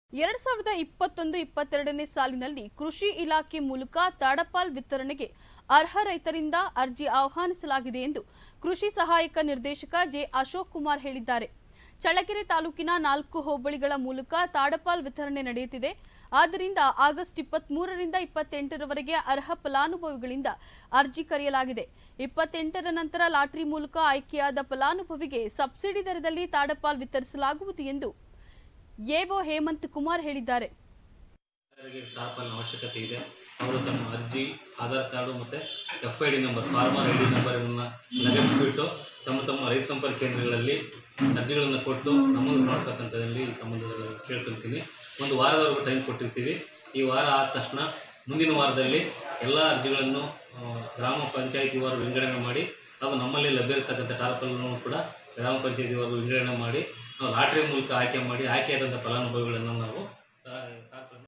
ಎರಡ್ ಸಾವಿರದ ಇಪ್ಪತ್ತೊಂದು ಇಪ್ಪತ್ತೆರಡನೇ ಸಾಲಿನಲ್ಲಿ ಕೃಷಿ ಇಲಾಖೆ ಮೂಲಕ ತಾಡಪಾಲ್ ವಿತರಣೆಗೆ ಅರ್ಹ ರೈತರಿಂದ ಅರ್ಜಿ ಆಹ್ವಾನಿಸಲಾಗಿದೆ ಎಂದು ಕೃಷಿ ಸಹಾಯಕ ನಿರ್ದೇಶಕ ಜೆ ಅಶೋಕ್ ಕುಮಾರ್ ಹೇಳಿದ್ದಾರೆ ಚಳ್ಳಕೆರೆ ತಾಲೂಕಿನ ನಾಲ್ಕು ಹೋಬಳಿಗಳ ಮೂಲಕ ತಾಡಪಾಲ್ ವಿತರಣೆ ನಡೆಯುತ್ತಿದೆ ಆದ್ದರಿಂದ ಆಗಸ್ಟ್ ಇಪ್ಪತ್ತ್ ಮೂರರಿಂದ ಇಪ್ಪತ್ತೆಂಟರವರೆಗೆ ಅರ್ಹ ಫಲಾನುಭವಿಗಳಿಂದ ಅರ್ಜಿ ಕರೆಯಲಾಗಿದೆ ಇಪ್ಪತ್ತೆಂಟರ ನಂತರ ಲಾಟರಿ ಮೂಲಕ ಆಯ್ಕೆಯಾದ ಫಲಾನುಭವಿಗೆ ಸಬ್ಸಿಡಿ ದರದಲ್ಲಿ ತಾಡಪಾಲ್ ವಿತರಿಸಲಾಗುವುದು ಎಂದು ಎಒ ಹೇಮಂತ್ ಕುಮಾರ್ ಹೇಳಿದ್ದಾರೆ ರೈತರಿಗೆ ಟಾರ್ಪಲ್ನ ಅವಶ್ಯಕತೆ ಇದೆ ಅವರು ತಮ್ಮ ಅರ್ಜಿ ಆಧಾರ್ ಕಾರ್ಡು ಮತ್ತು F I D number farmer I D ನಂಬರನ್ನು ಲಗತ್ತಿಬಿಟ್ಟು ತಮ್ಮ ತಮ್ಮ ರೈತ ಸಂಪರ್ಕ ಕೇಂದ್ರಗಳಲ್ಲಿ ಅರ್ಜಿಗಳನ್ನು ಕೊಟ್ಟು ನಮೂದು ಮಾಡ್ತಕ್ಕಂಥದ್ದಲ್ಲಿ ಈ ಸಂಬಂಧದಲ್ಲಿ ಕೇಳ್ಕೊಳ್ತೀನಿ ಒಂದು ವಾರದವರೆಗೂ ಟೈಮ್ ಕೊಟ್ಟಿರ್ತೀವಿ ಈ ವಾರ ಆದ ತಕ್ಷಣ ಮುಂದಿನ ವಾರದಲ್ಲಿ ಎಲ್ಲ ಅರ್ಜಿಗಳನ್ನು ಆ, ಗ್ರಾಮ ಪಂಚಾಯಿತಿ ವಾರ ವಿಂಗಡಣೆ ಮಾಡಿ ಹಾಗೂ ನಮ್ಮಲ್ಲಿ ಲಭ್ಯ ಇರತಕ್ಕಂಥ ಟಾರ್ಪಲ್ಗಳನ್ನು ಕೂಡ ಗ್ರಾಮ ಪಂಚಾಯಿತಿ ವಾರ ವಿಂಗಡಣೆ ಮಾಡಿ ನಾವು ಲಾಟ್ರಿ ಮೂಲಕ ಆಯ್ಕೆ ಮಾಡಿ ಆಯ್ಕೆಯಾದಂಥ ಫಲಾನುಭವಿಗಳನ್ನು ನಾವು